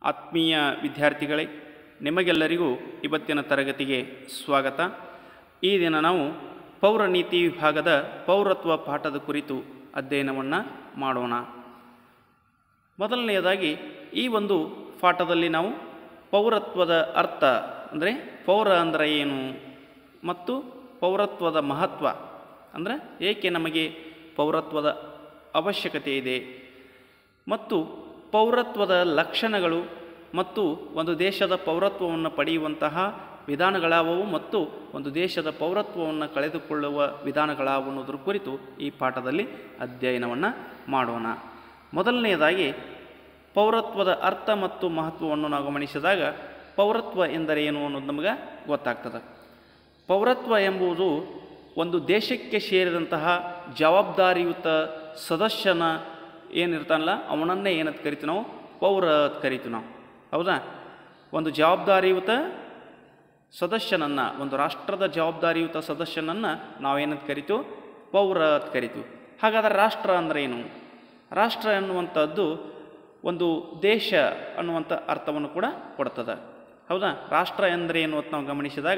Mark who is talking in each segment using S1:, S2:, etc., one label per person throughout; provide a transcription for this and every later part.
S1: ಆತ್ಮೀಯ ವಿದ್ಯಾರ್ಥಿಗಳೇ ನಿಮಗೆಲ್ಲರಿಗೂ ಇವತ್ತಿನ ತರಗತಿಗೆ ಸ್ವಾಗತ ಈ ದಿನ ನಾವು ಪೌರನೀತಿ ವಿಭಾಗದ ಪೌರತ್ವ ಪಾಠದ ಕುರಿತು ಅಧ್ಯಯನವನ್ನು ಮಾಡೋಣ ಮೊದಲನೆಯದಾಗಿ ಈ ಒಂದು ಪಾಠದಲ್ಲಿ ನಾವು ಪೌರತ್ವದ ಅರ್ಥ ಅಂದರೆ ಪೌರ ಅಂದರೆ ಏನು ಮತ್ತು ಪೌರತ್ವದ ಮಹತ್ವ ಅಂದರೆ ಏಕೆ ನಮಗೆ ಪೌರತ್ವದ ಅವಶ್ಯಕತೆ ಇದೆ ಮತ್ತು ಪೌರತ್ವದ ಲಕ್ಷಣಗಳು ಮತ್ತು ಒಂದು ದೇಶದ ಪೌರತ್ವವನ್ನು ಪಡೆಯುವಂತಹ ವಿಧಾನಗಳಾವವು ಮತ್ತು ಒಂದು ದೇಶದ ಪೌರತ್ವವನ್ನು ಕಳೆದುಕೊಳ್ಳುವ ವಿಧಾನಗಳಾವು ಅನ್ನೋದ್ರ ಕುರಿತು ಈ ಪಾಠದಲ್ಲಿ ಅಧ್ಯಯನವನ್ನು ಮಾಡೋಣ ಮೊದಲನೆಯದಾಗಿ ಪೌರತ್ವದ ಅರ್ಥ ಮತ್ತು ಮಹತ್ವವನ್ನು ನಾವು ಗಮನಿಸಿದಾಗ ಪೌರತ್ವ ಎಂದರೆ ಏನು ಅನ್ನೋದು ನಮಗೆ ಗೊತ್ತಾಗ್ತದೆ ಪೌರತ್ವ ಎಂಬುದು ಒಂದು ದೇಶಕ್ಕೆ ಸೇರಿದಂತಹ ಜವಾಬ್ದಾರಿಯುತ ಸದಸ್ಯನ ಏನಿರ್ತಾನಲ್ಲ ಅವನನ್ನೇ ಏನಂತ ಕರಿತೀವಿ ನಾವು ಪೌರ ಅಂತ ಕರಿತೀವಿ ನಾವು ಹೌದಾ ಒಂದು ಜವಾಬ್ದಾರಿಯುತ ಸದಸ್ಯನನ್ನು ಒಂದು ರಾಷ್ಟ್ರದ ಜವಾಬ್ದಾರಿಯುತ ಸದಸ್ಯನನ್ನು ನಾವೇನಂತ ಕರಿತೀವಿ ಪೌರ ಅಂತ ಕರಿತೀವಿ ಹಾಗಾದರೆ ರಾಷ್ಟ್ರ ಅಂದರೆ ಏನು ರಾಷ್ಟ್ರ ಎನ್ನುವಂಥದ್ದು ಒಂದು ದೇಶ ಅನ್ನುವಂಥ ಅರ್ಥವನ್ನು ಕೂಡ ಕೊಡ್ತದೆ ಹೌದಾ ರಾಷ್ಟ್ರ ಎಂದರೆ ಏನು ಅಂತ ನಾವು ಗಮನಿಸಿದಾಗ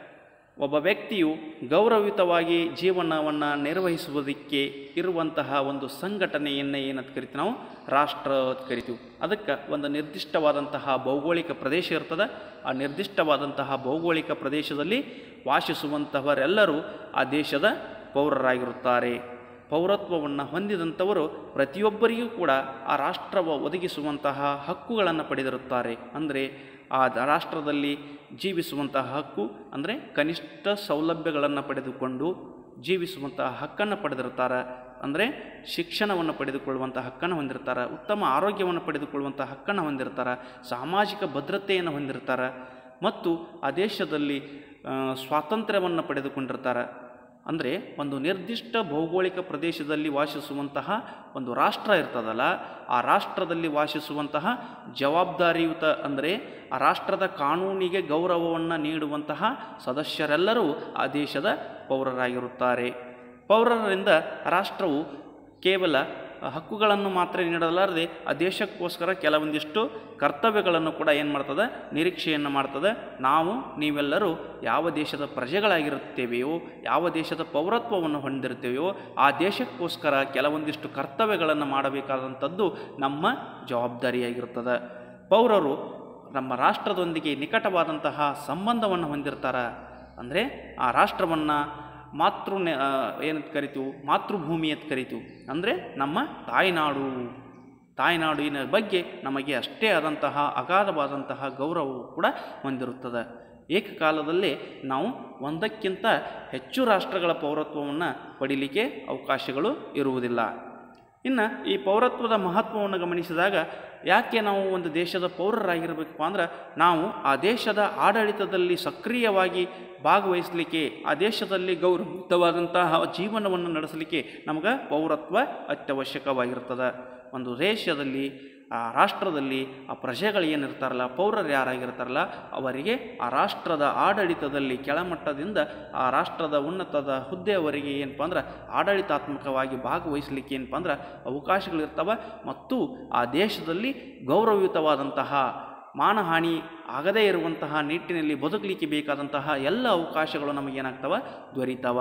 S1: ಒಬ್ಬ ವ್ಯಕ್ತಿಯು ಗೌರವಯುತವಾಗಿ ಜೀವನವನ್ನು ನಿರ್ವಹಿಸುವುದಕ್ಕೆ ಇರುವಂತಹ ಒಂದು ಸಂಘಟನೆಯನ್ನೇ ಏನಂತ ಕರಿತೀವಿ ನಾವು ರಾಷ್ಟ್ರ ಅಂತ ಕರಿತೀವಿ ಅದಕ್ಕೆ ಒಂದು ನಿರ್ದಿಷ್ಟವಾದಂತಹ ಭೌಗೋಳಿಕ ಪ್ರದೇಶ ಇರ್ತದೆ ಆ ನಿರ್ದಿಷ್ಟವಾದಂತಹ ಭೌಗೋಳಿಕ ಪ್ರದೇಶದಲ್ಲಿ ವಾಸಿಸುವಂತಹವರೆಲ್ಲರೂ ಆ ದೇಶದ ಪೌರರಾಗಿರುತ್ತಾರೆ ಪೌರತ್ವವನ್ನು ಹೊಂದಿದಂಥವರು ಪ್ರತಿಯೊಬ್ಬರಿಗೂ ಕೂಡ ಆ ರಾಷ್ಟ್ರವ ಒದಗಿಸುವಂತಹ ಹಕ್ಕುಗಳನ್ನು ಪಡೆದಿರುತ್ತಾರೆ ಅಂದರೆ ಆ ದ- ರಾಷ್ಟ್ರದಲ್ಲಿ ಜೀವಿಸುವಂತಹ ಹಕ್ಕು ಅಂದರೆ ಕನಿಷ್ಠ ಸೌಲಭ್ಯಗಳನ್ನು ಪಡೆದುಕೊಂಡು ಜೀವಿಸುವಂತಹ ಹಕ್ಕನ್ನು ಪಡೆದಿರ್ತಾರೆ ಅಂದರೆ ಶಿಕ್ಷಣವನ್ನು ಪಡೆದುಕೊಳ್ಳುವಂಥ ಹಕ್ಕನ್ನು ಹೊಂದಿರ್ತಾರೆ ಉತ್ತಮ ಆರೋಗ್ಯವನ್ನು ಪಡೆದುಕೊಳ್ಳುವಂಥ ಹಕ್ಕನ್ನು ಹೊಂದಿರ್ತಾರೆ ಸಾಮಾಜಿಕ ಭದ್ರತೆಯನ್ನು ಹೊಂದಿರ್ತಾರೆ ಮತ್ತು ಆ ದೇಶದಲ್ಲಿ ಆ, ಸ್ವಾತಂತ್ರ್ಯವನ್ನು ಪಡೆದುಕೊಂಡಿರ್ತಾರೆ ಅಂದರೆ ಒಂದು ನಿರ್ದಿಷ್ಟ ಭೌಗೋಳಿಕ ಪ್ರದೇಶದಲ್ಲಿ ವಾಸಿಸುವಂತಹ ಒಂದು ರಾಷ್ಟ್ರ ಇರ್ತದಲ್ಲ ಆ ರಾಷ್ಟ್ರದಲ್ಲಿ ವಾಸಿಸುವಂತಹ ಜವಾಬ್ದಾರಿಯುತ ಅಂದರೆ ಆ ರಾಷ್ಟ್ರದ ಕಾನೂನಿಗೆ ಗೌರವವನ್ನು ನೀಡುವಂತಹ ಸದಸ್ಯರೆಲ್ಲರೂ ಆ ದೇಶದ ಪೌರರಾಗಿರುತ್ತಾರೆ ಪೌರರಿಂದ ರಾಷ್ಟ್ರವು ಕೇವಲ ಹಕ್ಕುಗಳನ್ನು ಮಾತ್ರ ನೀಡಲಾರದೆ ಆ ದೇಶಕ್ಕೋಸ್ಕರ ಕೆಲವೊಂದಿಷ್ಟು ಕರ್ತವ್ಯಗಳನ್ನು ಕೂಡ ಏನು ಮಾಡ್ತದೆ ನಿರೀಕ್ಷೆಯನ್ನು ಮಾಡ್ತದೆ ನಾವು ನೀವೆಲ್ಲರೂ ಯಾವ ದೇಶದ ಪ್ರಜೆಗಳಾಗಿರುತ್ತೇವೆಯೋ ಯಾವ ದೇಶದ ಪೌರತ್ವವನ್ನು ಹೊಂದಿರ್ತೇವೆಯೋ ಆ ದೇಶಕ್ಕೋಸ್ಕರ ಕೆಲವೊಂದಿಷ್ಟು ಕರ್ತವ್ಯಗಳನ್ನು ಮಾಡಬೇಕಾದಂಥದ್ದು ನಮ್ಮ ಜವಾಬ್ದಾರಿಯಾಗಿರುತ್ತದೆ ಪೌರರು ನಮ್ಮ ರಾಷ್ಟ್ರದೊಂದಿಗೆ ನಿಕಟವಾದಂತಹ ಸಂಬಂಧವನ್ನು ಹೊಂದಿರ್ತಾರೆ ಅಂದರೆ ಆ ರಾಷ್ಟ್ರವನ್ನು ಮಾತೃ ಏನಂತ ಕರಿತೀವಿ ಮಾತೃಭೂಮಿ ಅಂತ ಕರಿತೀವಿ ಅಂದರೆ ನಮ್ಮ ತಾಯ್ನಾಡು ತಾಯ್ನಾಡಿನ ಬಗ್ಗೆ ನಮಗೆ ಅಷ್ಟೇ ಆದಂತಹ ಅಗಾಧವಾದಂತಹ ಗೌರವವು ಕೂಡ ಹೊಂದಿರುತ್ತದೆ ಏಕಕಾಲದಲ್ಲಿ ನಾವು ಒಂದಕ್ಕಿಂತ ಹೆಚ್ಚು ರಾಷ್ಟ್ರಗಳ ಪೌರತ್ವವನ್ನು ಪಡೀಲಿಕ್ಕೆ ಅವಕಾಶಗಳು ಇರುವುದಿಲ್ಲ ಇನ್ನು ಈ ಪೌರತ್ವದ ಮಹತ್ವವನ್ನು ಗಮನಿಸಿದಾಗ ಯಾಕೆ ನಾವು ಒಂದು ದೇಶದ ಪೌರರಾಗಿರಬೇಕಪ್ಪ ಅಂದ್ರೆ ನಾವು ಆ ದೇಶದ ಆಡಳಿತದಲ್ಲಿ ಸಕ್ರಿಯವಾಗಿ ಭಾಗವಹಿಸಲಿಕ್ಕೆ ಆ ದೇಶದಲ್ಲಿ ಗೌರವಯುತವಾದಂತಹ ಜೀವನವನ್ನು ನಡೆಸಲಿಕ್ಕೆ ನಮಗೆ ಪೌರತ್ವ ಅತ್ಯವಶ್ಯಕವಾಗಿರ್ತದೆ ಒಂದು ದೇಶದಲ್ಲಿ ಆ ರಾಷ್ಟ್ರದಲ್ಲಿ ಆ ಪ್ರಜೆಗಳು ಏನಿರ್ತಾರಲ್ಲ ಪೌರರು ಯಾರಾಗಿರ್ತಾರಲ್ಲ ಅವರಿಗೆ ಆ ರಾಷ್ಟ್ರದ ಆಡಳಿತದಲ್ಲಿ ಕೆಳಮಟ್ಟದಿಂದ ಆ ರಾಷ್ಟ್ರದ ಉನ್ನತದ ಹುದ್ದೆಯವರೆಗೆ ಏನಪ್ಪ ಅಂದ್ರೆ ಆಡಳಿತಾತ್ಮಕವಾಗಿ ಭಾಗವಹಿಸಲಿಕ್ಕೆ ಏನಪ್ಪ ಅಂದ್ರೆ ಅವಕಾಶಗಳಿರ್ತವೆ ಮತ್ತು ಆ ದೇಶದಲ್ಲಿ ಗೌರವಯುತವಾದಂತಹ ಮಾನಹಾನಿ ಆಗದೇ ಇರುವಂತಹ ನಿಟ್ಟಿನಲ್ಲಿ ಬದುಕಲಿಕ್ಕೆ ಬೇಕಾದಂತಹ ಎಲ್ಲ ಅವಕಾಶಗಳು ನಮಗೇನಾಗ್ತವೆ ದೊರೀತಾವ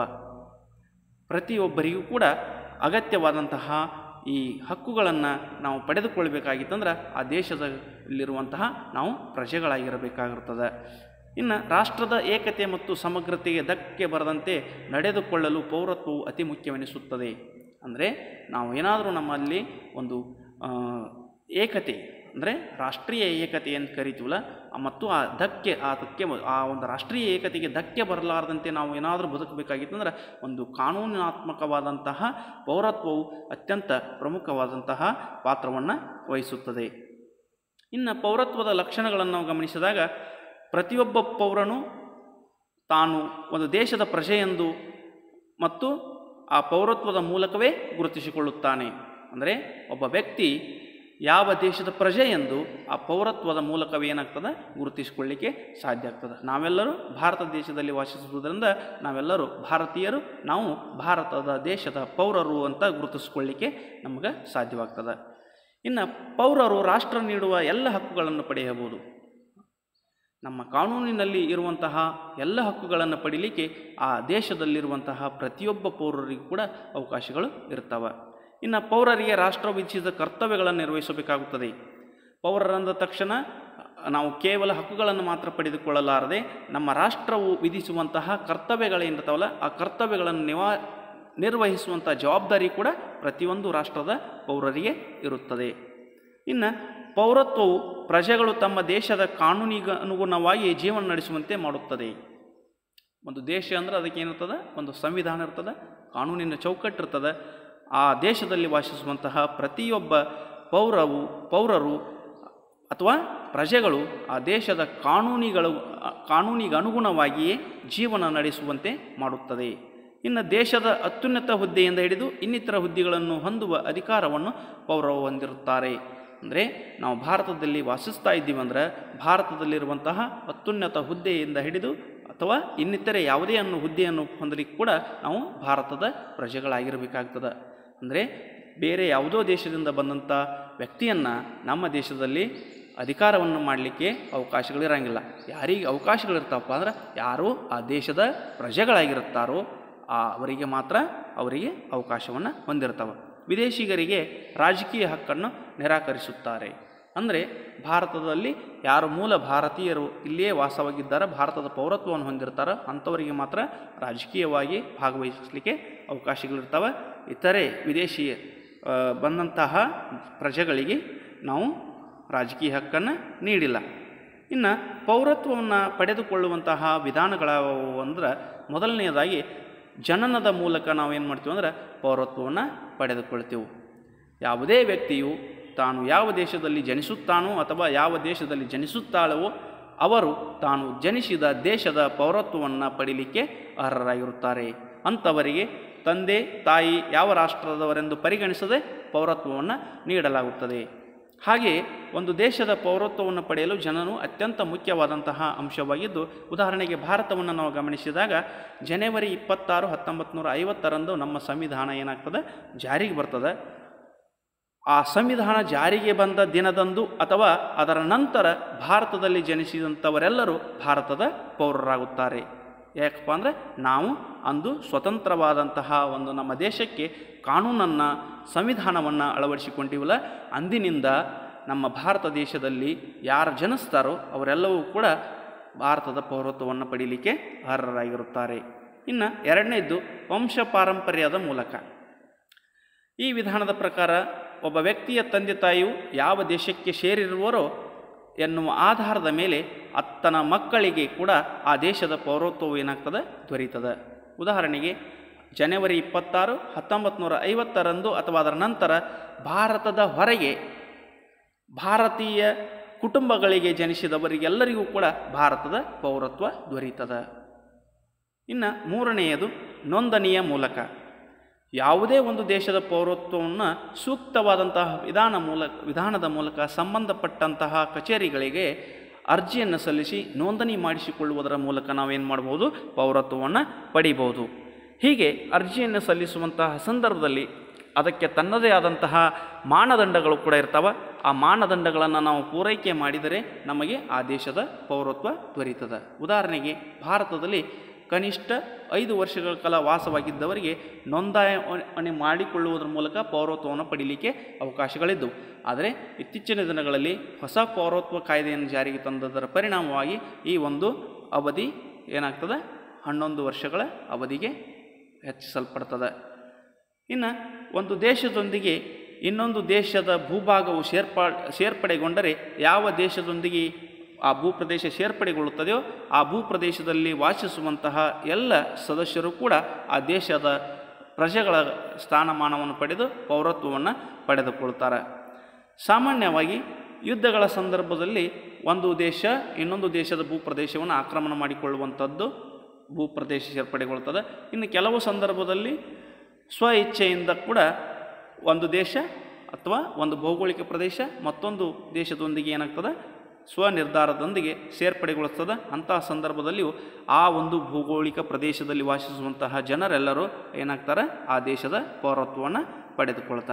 S1: ಪ್ರತಿಯೊಬ್ಬರಿಗೂ ಕೂಡ ಅಗತ್ಯವಾದಂತಹ ಈ ಹಕ್ಕುಗಳನ್ನು ನಾವು ಪಡೆದುಕೊಳ್ಬೇಕಾಗಿತ್ತಂದ್ರೆ ಆ ದೇಶದಲ್ಲಿರುವಂತಹ ನಾವು ಪ್ರಜೆಗಳಾಗಿರಬೇಕಾಗಿರ್ತದೆ ಇನ್ನು ರಾಷ್ಟ್ರದ ಏಕತೆ ಮತ್ತು ಸಮಗ್ರತೆಗೆ ಧಕ್ಕೆ ಬರದಂತೆ ನಡೆದುಕೊಳ್ಳಲು ಪೌರತ್ವವು ಅತಿ ಮುಖ್ಯವೆನಿಸುತ್ತದೆ ಅಂದರೆ ನಾವು ಏನಾದರೂ ನಮ್ಮಲ್ಲಿ ಒಂದು ಆ, ಏಕತೆ ಅಂದರೆ ರಾಷ್ಟ್ರೀಯ ಏಕತೆ ಅಂತ ಕರಿತೀವಲ್ಲ ಆ ಮತ್ತು ಆ ಧಕ್ಕೆ ಆ ಧಕ್ಕೆ ಆ ಒಂದು ರಾಷ್ಟ್ರೀಯ ಏಕತೆಗೆ ಧಕ್ಕೆ ಬರಲಾರದಂತೆ ನಾವು ಏನಾದರೂ ಬದುಕಬೇಕಾಗಿತ್ತಂದ್ರೆ ಒಂದು ಕಾನೂನಾತ್ಮಕವಾದಂತಹ ಪೌರತ್ವವು ಅತ್ಯಂತ ಪ್ರಮುಖವಾದಂತಹ ಪಾತ್ರವನ್ನು ವಹಿಸುತ್ತದೆ ಇನ್ನು ಪೌರತ್ವದ ಲಕ್ಷಣಗಳನ್ನು ನಾವು ಗಮನಿಸಿದಾಗ ಪ್ರತಿಯೊಬ್ಬ ಪೌರನು ತಾನು ಒಂದು ದೇಶದ ಪ್ರಜೆಯೆಂದು ಮತ್ತು ಆ ಪೌರತ್ವದ ಮೂಲಕವೇ ಗುರುತಿಸಿಕೊಳ್ಳುತ್ತಾನೆ ಅಂದರೆ ಒಬ್ಬ ವ್ಯಕ್ತಿ ಯಾವ ದೇಶದ ಪ್ರಜೆ ಎಂದು ಆ ಪೌರತ್ವದ ಮೂಲಕವೇ ಏನಾಗ್ತದೆ ಗುರುತಿಸಿಕೊಳ್ಳಿಕ್ಕೆ ಸಾಧ್ಯ ಆಗ್ತದೆ ನಾವೆಲ್ಲರೂ ಭಾರತ ದೇಶದಲ್ಲಿ ವಾಸಿಸುವುದರಿಂದ ನಾವೆಲ್ಲರೂ ಭಾರತೀಯರು ನಾವು ಭಾರತದ ದೇಶದ ಪೌರರು ಅಂತ ಗುರುತಿಸ್ಕೊಳ್ಳಿಕ್ಕೆ ನಮಗೆ ಸಾಧ್ಯವಾಗ್ತದೆ ಇನ್ನು ಪೌರರು ರಾಷ್ಟ್ರ ನೀಡುವ ಎಲ್ಲ ಹಕ್ಕುಗಳನ್ನು ಪಡೆಯಬಹುದು ನಮ್ಮ ಕಾನೂನಿನಲ್ಲಿ ಇರುವಂತಹ ಎಲ್ಲ ಹಕ್ಕುಗಳನ್ನು ಪಡೀಲಿಕ್ಕೆ ಆ ದೇಶದಲ್ಲಿರುವಂತಹ ಪ್ರತಿಯೊಬ್ಬ ಪೌರರಿಗೂ ಕೂಡ ಅವಕಾಶಗಳು ಇರ್ತವೆ ಇನ್ನು ಪೌರರಿಗೆ ರಾಷ್ಟ್ರ ವಿಧಿಸಿದ ಕರ್ತವ್ಯಗಳನ್ನು ನಿರ್ವಹಿಸಬೇಕಾಗುತ್ತದೆ ಪೌರರಂದ ತಕ್ಷಣ ನಾವು ಕೇವಲ ಹಕ್ಕುಗಳನ್ನು ಮಾತ್ರ ಪಡೆದುಕೊಳ್ಳಲಾರದೆ ನಮ್ಮ ರಾಷ್ಟ್ರವು ವಿಧಿಸುವಂತಹ ಕರ್ತವ್ಯಗಳೇನಿರ್ತಾವಲ್ಲ ಆ ಕರ್ತವ್ಯಗಳನ್ನು ನಿವಾ ನಿರ್ವಹಿಸುವಂಥ ಜವಾಬ್ದಾರಿ ಕೂಡ ಪ್ರತಿಯೊಂದು ರಾಷ್ಟ್ರದ ಪೌರರಿಗೆ ಇರುತ್ತದೆ ಇನ್ನು ಪೌರತ್ವವು ಪ್ರಜೆಗಳು ತಮ್ಮ ದೇಶದ ಕಾನೂನಿಗೆ ಅನುಗುಣವಾಗಿ ಜೀವನ ನಡೆಸುವಂತೆ ಮಾಡುತ್ತದೆ ಒಂದು ದೇಶ ಅಂದ್ರೆ ಅದಕ್ಕೆ ಏನಿರ್ತದೆ ಒಂದು ಸಂವಿಧಾನ ಇರ್ತದೆ ಕಾನೂನಿನ ಚೌಕಟ್ಟು ಇರ್ತದೆ ಆ ದೇಶದಲ್ಲಿ ವಾಸಿಸುವಂತಹ ಪ್ರತಿಯೊಬ್ಬ ಪೌರವು ಪೌರರು ಅಥವಾ ಪ್ರಜೆಗಳು ಆ ದೇಶದ ಕಾನೂನಿಗಳು ಕಾನೂನಿಗೆ ಅನುಗುಣವಾಗಿಯೇ ಜೀವನ ನಡೆಸುವಂತೆ ಮಾಡುತ್ತದೆ ಇನ್ನು ದೇಶದ ಅತ್ಯುನ್ನತ ಹುದ್ದೆಯಿಂದ ಹಿಡಿದು ಇನ್ನಿತರ ಹುದ್ದೆಗಳನ್ನು ಹೊಂದುವ ಅಧಿಕಾರವನ್ನು ಪೌರರು ಹೊಂದಿರುತ್ತಾರೆ ಅಂದರೆ ನಾವು ಭಾರತದಲ್ಲಿ ವಾಸಿಸ್ತಾ ಇದ್ದೀವಿ ಅಂದ್ರೆ ಭಾರತದಲ್ಲಿರುವಂತಹ ಅತ್ಯುನ್ನತ ಹುದ್ದೆಯಿಂದ ಹಿಡಿದು ಅಥವಾ ಇನ್ನಿತರೆ ಯಾವುದೇ ಅನ್ನು ಹುದ್ದೆಯನ್ನು ಹೊಂದಲಿಕ್ಕೆ ಕೂಡ ನಾವು ಭಾರತದ ಪ್ರಜೆಗಳಾಗಿರಬೇಕಾಗ್ತದೆ ಅಂದರೆ ಬೇರೆ ಯಾವುದೋ ದೇಶದಿಂದ ಬಂದಂಥ ವ್ಯಕ್ತಿಯನ್ನು ನಮ್ಮ ದೇಶದಲ್ಲಿ ಅಧಿಕಾರವನ್ನು ಮಾಡಲಿಕ್ಕೆ ಅವಕಾಶಗಳಿರಂಗಿಲ್ಲ ಯಾರಿಗೆ ಅವಕಾಶಗಳಿರ್ತಾವಪ್ಪ ಅಂದ್ರೆ ಯಾರು ಆ ದೇಶದ ಪ್ರಜೆಗಳಾಗಿರುತ್ತಾರೋ ಆ ಅವರಿಗೆ ಮಾತ್ರ ಅವರಿಗೆ ಅವಕಾಶವನ್ನು ಹೊಂದಿರ್ತವೆ ವಿದೇಶಿಗರಿಗೆ ರಾಜಕೀಯ ಹಕ್ಕನ್ನು ನಿರಾಕರಿಸುತ್ತಾರೆ ಅಂದರೆ ಭಾರತದಲ್ಲಿ ಯಾರು ಮೂಲ ಭಾರತೀಯರು ಇಲ್ಲಿಯೇ ವಾಸವಾಗಿದ್ದಾರೆ ಭಾರತದ ಪೌರತ್ವವನ್ನು ಹೊಂದಿರ್ತಾರೋ ಅಂಥವರಿಗೆ ಮಾತ್ರ ರಾಜಕೀಯವಾಗಿ ಭಾಗವಹಿಸಲಿಕ್ಕೆ ಅವಕಾಶಗಳಿರ್ತವೆ ಇತರೆ ವಿದೇಶಿ ಆ, ಬಂದಂತಹ ಪ್ರಜೆಗಳಿಗೆ ನಾವು ರಾಜಕೀಯ ಹಕ್ಕನ್ನು ನೀಡಿಲ್ಲ ಇನ್ನು ಪೌರತ್ವವನ್ನು ಪಡೆದುಕೊಳ್ಳುವಂತಹ ವಿಧಾನಗಳಾವು ಅಂದ್ರೆ ಮೊದಲನೆಯದಾಗಿ ಜನನದ ಮೂಲಕ ನಾವು ಏನು ಮಾಡ್ತೀವಿ ಅಂದ್ರೆ ಪೌರತ್ವವನ್ನು ಪಡೆದುಕೊಳ್ತೇವೆ ಯಾವುದೇ ವ್ಯಕ್ತಿಯು ತಾನು ಯಾವ ದೇಶದಲ್ಲಿ ಜನಿಸುತ್ತಾನೋ ಅಥವಾ ಯಾವ ದೇಶದಲ್ಲಿ ಜನಿಸುತ್ತಾಳವೋ ಅವರು ತಾನು ಜನಿಸಿದ ದೇಶದ ಪೌರತ್ವವನ್ನು ಪಡೀಲಿಕ್ಕೆ ಅರ್ಹರಾಗಿರುತ್ತಾರೆ ಅಂಥವರಿಗೆ ತಂದೆ ತಾಯಿ ಯಾವ ರಾಷ್ಟ್ರದವರೆಂದು ಪರಿಗಣಿಸದೆ ಪೌರತ್ವವನ್ನು ನೀಡಲಾಗುತ್ತದೆ ಹಾಗೆಯೇ ಒಂದು ದೇಶದ ಪೌರತ್ವವನ್ನು ಪಡೆಯಲು ಜನನು ಅತ್ಯಂತ ಮುಖ್ಯವಾದಂತಹ ಅಂಶವಾಗಿದ್ದು ಉದಾಹರಣೆಗೆ ಭಾರತವನ್ನು ನಾವು ಗಮನಿಸಿದಾಗ ಜನವರಿ ಇಪ್ಪತ್ತಾರು ಹತ್ತೊಂಬತ್ತು ನೂರ ಐವತ್ತರಂದು ನಮ್ಮ ಸಂವಿಧಾನ ಏನಾಗ್ತದೆ ಜಾರಿಗೆ ಬರ್ತದೆ ಆ ಸಂವಿಧಾನ ಜಾರಿಗೆ ಬಂದ ದಿನದಂದು ಅಥವಾ ಅದರ ನಂತರ ಭಾರತದಲ್ಲಿ ಜನಿಸಿದಂಥವರೆಲ್ಲರೂ ಭಾರತದ ಪೌರರಾಗುತ್ತಾರೆ ಯಾಕಪ್ಪ ಅಂದರೆ ನಾವು ಅಂದು ಸ್ವತಂತ್ರವಾದಂತಹ ಒಂದು ನಮ್ಮ ದೇಶಕ್ಕೆ ಕಾನೂನನ್ನು ಸಂವಿಧಾನವನ್ನು ಅಳವಡಿಸಿಕೊಂಡಿವಲ್ಲ ಅಂದಿನಿಂದ ನಮ್ಮ ಭಾರತ ದೇಶದಲ್ಲಿ ಯಾರು ಜನಿಸ್ತಾರೋ ಅವರೆಲ್ಲವೂ ಕೂಡ ಭಾರತದ ಪೌರತ್ವವನ್ನು ಪಡೀಲಿಕ್ಕೆ ಅರ್ಹರಾಗಿರುತ್ತಾರೆ ಇನ್ನು ಎರಡನೇದ್ದು ವಂಶ ಪಾರಂಪರ್ಯದ ಮೂಲಕ ಈ ವಿಧಾನದ ಪ್ರಕಾರ ಒಬ್ಬ ವ್ಯಕ್ತಿಯ ತಂದೆ ತಾಯಿಯು ಯಾವ ದೇಶಕ್ಕೆ ಸೇರಿರುವರೋ ಎನ್ನುವ ಆಧಾರದ ಮೇಲೆ ಅತ್ತನ ಮಕ್ಕಳಿಗೆ ಕೂಡ ಆ ದೇಶದ ಪೌರತ್ವವು ಏನಾಗ್ತದೆ ದೊರೀತದೆ ಉದಾಹರಣೆಗೆ ಜನವರಿ ಇಪ್ಪತ್ತಾರು ಹತ್ತೊಂಬತ್ತು ನೂರ ಐವತ್ತರಂದು ಅಥವಾ ಅದರ ನಂತರ ಭಾರತದ ಹೊರಗೆ ಭಾರತೀಯ ಕುಟುಂಬಗಳಿಗೆ ಜನಿಸಿದವರಿಗೆಲ್ಲರಿಗೂ ಕೂಡ ಭಾರತದ ಪೌರತ್ವ ದೊರೀತದೆ ಇನ್ನು ಮೂರನೆಯದು ನೋಂದಣಿಯ ಮೂಲಕ ಯಾವುದೇ ಒಂದು ದೇಶದ ಪೌರತ್ವವನ್ನು ಸೂಕ್ತವಾದಂತಹ ವಿಧಾನ ಮೂಲಕ ವಿಧಾನದ ಮೂಲಕ ಸಂಬಂಧಪಟ್ಟಂತಹ ಕಚೇರಿಗಳಿಗೆ ಅರ್ಜಿಯನ್ನು ಸಲ್ಲಿಸಿ ನೋಂದಣಿ ಮಾಡಿಸಿಕೊಳ್ಳುವುದರ ಮೂಲಕ ನಾವೇನು ಮಾಡ್ಬೋದು ಪೌರತ್ವವನ್ನು ಪಡಿಬೋದು ಹೀಗೆ ಅರ್ಜಿಯನ್ನು ಸಲ್ಲಿಸುವಂತಹ ಸಂದರ್ಭದಲ್ಲಿ ಅದಕ್ಕೆ ತನ್ನದೇ ಆದಂತಹ ಮಾನದಂಡಗಳು ಕೂಡ ಇರ್ತವೆ ಆ ಮಾನದಂಡಗಳನ್ನು ನಾವು ಪೂರೈಕೆ ಮಾಡಿದರೆ ನಮಗೆ ಆ ದೇಶದ ಪೌರತ್ವ ದೊರೀತದೆ ಉದಾಹರಣೆಗೆ ಭಾರತದಲ್ಲಿ ಕನಿಷ್ಠ ಐದು ವರ್ಷಗಳ ಕಾಲ ವಾಸವಾಗಿದ್ದವರಿಗೆ ನೋಂದಾವಣೆ ಮಾಡಿಕೊಳ್ಳುವುದರ ಮೂಲಕ ಪೌರತ್ವವನ್ನು ಪಡೀಲಿಕ್ಕೆ ಅವಕಾಶಗಳಿದ್ದವು ಆದರೆ ಇತ್ತೀಚಿನ ದಿನಗಳಲ್ಲಿ ಹೊಸ ಪೌರತ್ವ ಕಾಯ್ದೆಯನ್ನು ಜಾರಿಗೆ ತಂದದರ ಪರಿಣಾಮವಾಗಿ ಈ ಒಂದು ಅವಧಿ ಏನಾಗ್ತದೆ ಹನ್ನೊಂದು ವರ್ಷಗಳ ಅವಧಿಗೆ ಹೆಚ್ಚಿಸಲ್ಪಡ್ತದೆ ಇನ್ನು ಒಂದು ದೇಶದೊಂದಿಗೆ ಇನ್ನೊಂದು ದೇಶದ ಭೂಭಾಗವು ಸೇರ್ಪಾ ಸೇರ್ಪಡೆಗೊಂಡರೆ ಯಾವ ದೇಶದೊಂದಿಗೆ ಆ ಭೂಪ್ರದೇಶ ಸೇರ್ಪಡೆಗೊಳ್ಳುತ್ತದೆಯೋ ಆ ಭೂಪ್ರದೇಶದಲ್ಲಿ ವಾಸಿಸುವಂತಹ ಎಲ್ಲ ಸದಸ್ಯರು ಕೂಡ ಆ ದೇಶದ ಪ್ರಜೆಗಳ ಸ್ಥಾನಮಾನವನ್ನು ಪಡೆದು ಪೌರತ್ವವನ್ನು ಪಡೆದುಕೊಳ್ತಾರೆ ಸಾಮಾನ್ಯವಾಗಿ ಯುದ್ಧಗಳ ಸಂದರ್ಭದಲ್ಲಿ ಒಂದು ದೇಶ ಇನ್ನೊಂದು ದೇಶದ ಭೂಪ್ರದೇಶವನ್ನು ಆಕ್ರಮಣ ಮಾಡಿಕೊಳ್ಳುವಂಥದ್ದು ಭೂಪ್ರದೇಶ ಸೇರ್ಪಡೆಗೊಳ್ತದೆ ಇನ್ನು ಕೆಲವು ಸಂದರ್ಭದಲ್ಲಿ ಸ್ವ ಇಚ್ಛೆಯಿಂದ ಕೂಡ ಒಂದು ದೇಶ ಅಥವಾ ಒಂದು ಭೌಗೋಳಿಕ ಪ್ರದೇಶ ಮತ್ತೊಂದು ದೇಶದೊಂದಿಗೆ ಏನಾಗ್ತದೆ ಸ್ವನಿರ್ಧಾರದೊಂದಿಗೆ ಸೇರ್ಪಡೆಗೊಳಿಸ್ತದೆ ಅಂತಹ ಸಂದರ್ಭದಲ್ಲಿಯೂ ಆ ಒಂದು ಭೌಗೋಳಿಕ ಪ್ರದೇಶದಲ್ಲಿ ವಾಸಿಸುವಂತಹ ಜನರೆಲ್ಲರೂ ಏನಾಗ್ತಾರೆ ಆ ದೇಶದ ಪೌರತ್ವವನ್ನು ಪಡೆದುಕೊಳ್ತಾರೆ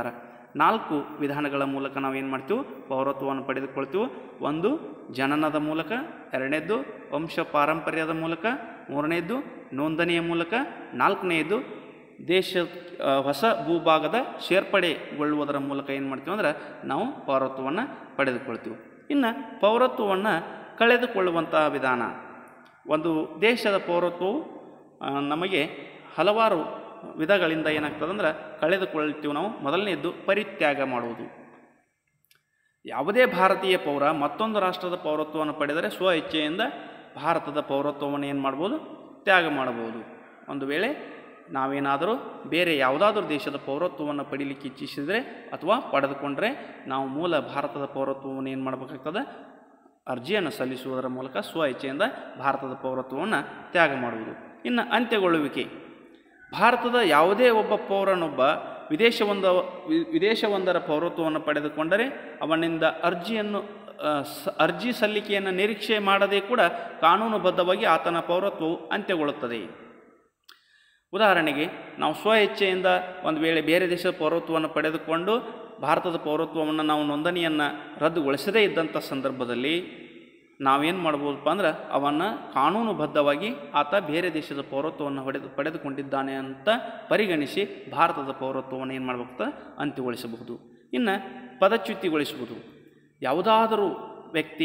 S1: ನಾಲ್ಕು ವಿಧಾನಗಳ ಮೂಲಕ ನಾವು ಏನು ಮಾಡ್ತೀವಿ ಪೌರತ್ವವನ್ನು ಪಡೆದುಕೊಳ್ತೀವಿ ಒಂದು ಜನನದ ಮೂಲಕ ಎರಡನೇದ್ದು ವಂಶ ಪಾರಂಪರ್ಯದ ಮೂಲಕ ಮೂರನೇದ್ದು ನೋಂದಣಿಯ ಮೂಲಕ ನಾಲ್ಕನೆಯದು ದೇಶ ಆ, ಹೊಸ ಭೂಭಾಗದ ಸೇರ್ಪಡೆಗೊಳ್ಳುವುದರ ಮೂಲಕ ಏನು ಮಾಡ್ತೀವಿ ಅಂದ್ರೆ ನಾವು ಪೌರತ್ವವನ್ನು ಪಡೆದುಕೊಳ್ತೀವಿ ಇನ್ನು ಪೌರತ್ವವನ್ನು ಕಳೆದುಕೊಳ್ಳುವಂತಹ ವಿಧಾನ ಒಂದು ದೇಶದ ಪೌರತ್ವವು ಆ, ನಮಗೆ ಹಲವಾರು ವಿಧಗಳಿಂದ ಏನಾಗ್ತದೆ ಅಂದ್ರೆ ಕಳೆದುಕೊಳ್ತೀವಿ ನಾವು ಮೊದಲನೇದ್ದು ಪರಿತ್ಯಾಗ ಮಾಡುವುದು ಯಾವುದೇ ಭಾರತೀಯ ಪೌರ ಮತ್ತೊಂದು ರಾಷ್ಟ್ರದ ಪೌರತ್ವವನ್ನು ಪಡೆದರೆ ಸ್ವ ಇಚ್ಛೆಯಿಂದ ಭಾರತದ ಪೌರತ್ವವನ್ನು ಏನು ಮಾಡ್ಬೋದು ತ್ಯಾಗ ಮಾಡಬಹುದು ಒಂದು ವೇಳೆ ನಾವೇನಾದರೂ ಬೇರೆ ಯಾವುದಾದ್ರೂ ದೇಶದ ಪೌರತ್ವವನ್ನು ಪಡೀಲಿಕ್ಕೆ ಇಚ್ಛಿಸಿದರೆ ಅಥವಾ ಪಡೆದುಕೊಂಡ್ರೆ ನಾವು ಮೂಲ ಭಾರತದ ಪೌರತ್ವವನ್ನು ಏನು ಮಾಡಬೇಕಾಗ್ತದೆ ಅರ್ಜಿಯನ್ನು ಸಲ್ಲಿಸುವುದರ ಮೂಲಕ ಸ್ವ ಇಚ್ಛೆಯಿಂದ ಭಾರತದ ಪೌರತ್ವವನ್ನು ತ್ಯಾಗ ಮಾಡುವುದು ಇನ್ನು ಅಂತ್ಯಗೊಳ್ಳುವಿಕೆ ಭಾರತದ ಯಾವುದೇ ಒಬ್ಬ ಪೌರನೊಬ್ಬ ವಿದೇಶವೊಂದ ವಿ- ವಿದೇಶವೊಂದರ ಪೌರತ್ವವನ್ನು ಪಡೆದುಕೊಂಡರೆ ಅವನಿಂದ ಅರ್ಜಿಯನ್ನು ಆ, ಸ- ಅರ್ಜಿ ಸಲ್ಲಿಕೆಯನ್ನು ನಿರೀಕ್ಷೆ ಮಾಡದೆ ಕೂಡ ಕಾನೂನುಬದ್ಧವಾಗಿ ಆತನ ಪೌರತ್ವವು ಅಂತ್ಯಗೊಳ್ಳುತ್ತದೆ ಉದಾಹರಣೆಗೆ ನಾವು ಸ್ವ ಇಚ್ಛೆಯಿಂದ ಒಂದು ವೇಳೆ ಬೇರೆ ದೇಶದ ಪೌರತ್ವವನ್ನು ಪಡೆದುಕೊಂಡು ಭಾರತದ ಪೌರತ್ವವನ್ನು ನಾವು ನೋಂದಣಿಯನ್ನು ರದ್ದುಗೊಳಿಸದೇ ಇದ್ದಂಥ ಸಂದರ್ಭದಲ್ಲಿ ನಾವೇನು ಮಾಡ್ಬೋದಪ್ಪ ಅಂದ್ರೆ ಅವನ್ನು ಕಾನೂನುಬದ್ಧವಾಗಿ ಆತ ಬೇರೆ ದೇಶದ ಪೌರತ್ವವನ್ನು ಹೊಡೆದು ಪಡೆದುಕೊಂಡಿದ್ದಾನೆ ಅಂತ ಪರಿಗಣಿಸಿ ಭಾರತದ ಪೌರತ್ವವನ್ನು ಏನು ಮಾಡಬೇಕು ಅಂತ್ಯಗೊಳಿಸಬಹುದು ಇನ್ನು ಪದಚ್ಯುತಿಗೊಳಿಸುವುದು ಯಾವುದಾದರೂ ವ್ಯಕ್ತಿ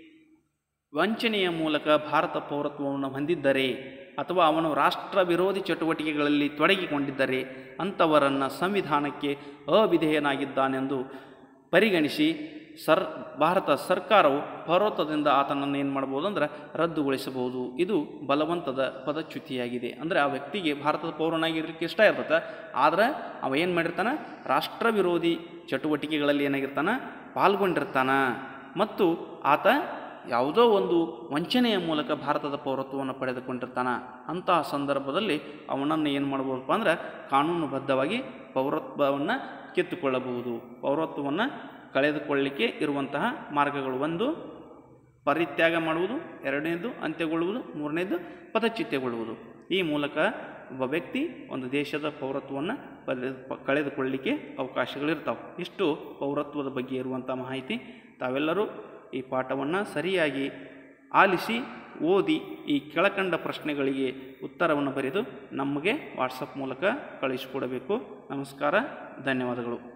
S1: ವಂಚನೆಯ ಮೂಲಕ ಭಾರತ ಪೌರತ್ವವನ್ನು ಹೊಂದಿದ್ದರೆ ಅಥವಾ ಅವನು ರಾಷ್ಟ್ರ ವಿರೋಧಿ ಚಟುವಟಿಕೆಗಳಲ್ಲಿ ತೊಡಗಿಕೊಂಡಿದ್ದರೆ ಅಂಥವರನ್ನು ಸಂವಿಧಾನಕ್ಕೆ ಅವಿಧೇಯನಾಗಿದ್ದಾನೆಂದು ಪರಿಗಣಿಸಿ ಸರ್ ಭಾರತ ಸರ್ಕಾರವು ಪರ್ವತದಿಂದ ಆತನನ್ನು ಏನು ಮಾಡ್ಬೋದು ಅಂದ್ರೆ ರದ್ದುಗೊಳಿಸಬಹುದು ಇದು ಬಲವಂತದ ಪದಚ್ಯುತಿಯಾಗಿದೆ ಅಂದರೆ ಆ ವ್ಯಕ್ತಿಗೆ ಭಾರತದ ಪೌರನಾಗಿರ್ಲಿಕ್ಕೆ ಇಷ್ಟ ಇರ್ತದೆ ಆದರೆ ಅವ ಏನು ಮಾಡಿರ್ತಾನೆ ರಾಷ್ಟ್ರ ವಿರೋಧಿ ಚಟುವಟಿಕೆಗಳಲ್ಲಿ ಏನಾಗಿರ್ತಾನೆ ಪಾಲ್ಗೊಂಡಿರ್ತಾನೆ ಮತ್ತು ಆತ ಯಾವುದೋ ಒಂದು ವಂಚನೆಯ ಮೂಲಕ ಭಾರತದ ಪೌರತ್ವವನ್ನು ಪಡೆದುಕೊಂಡಿರ್ತಾನೆ ಅಂತಹ ಸಂದರ್ಭದಲ್ಲಿ ಅವನನ್ನು ಏನು ಮಾಡ್ಬೋದಪ್ಪ ಅಂದ್ರೆ ಕಾನೂನುಬದ್ಧವಾಗಿ ಪೌರತ್ವವನ್ನು ಕಿತ್ತುಕೊಳ್ಳಬಹುದು ಪೌರತ್ವವನ್ನು ಕಳೆದುಕೊಳ್ಳಲಿಕ್ಕೆ ಇರುವಂತಹ ಮಾರ್ಗಗಳು ಒಂದು ಪರಿತ್ಯಾಗ ಮಾಡುವುದು ಎರಡನೇದು ಅಂತ್ಯಗೊಳ್ಳುವುದು ಮೂರನೇದು ಪದಚ್ಯುತಿಗೊಳ್ಳುವುದು ಈ ಮೂಲಕ ಒಬ್ಬ ವ್ಯಕ್ತಿ ಒಂದು ದೇಶದ ಪೌರತ್ವವನ್ನು ಪಡೆ ಪ- ಕಳೆದುಕೊಳ್ಳಲಿಕ್ಕೆ ಅವಕಾಶಗಳಿರ್ತಾವೆ ಇಷ್ಟು ಪೌರತ್ವದ ಬಗ್ಗೆ ಇರುವಂಥ ಮಾಹಿತಿ ತಾವೆಲ್ಲರೂ ಈ ಪಾಠವನ್ನು ಸರಿಯಾಗಿ ಆಲಿಸಿ ಓದಿ ಈ ಕೆಳಕಂಡ ಪ್ರಶ್ನೆಗಳಿಗೆ ಉತ್ತರವನ್ನು ಬರೆದು ನಮಗೆ ವಾಟ್ಸಪ್ ಮೂಲಕ ಕಳಿಸಿಕೊಡಬೇಕು ನಮಸ್ಕಾರ ಧನ್ಯವಾದಗಳು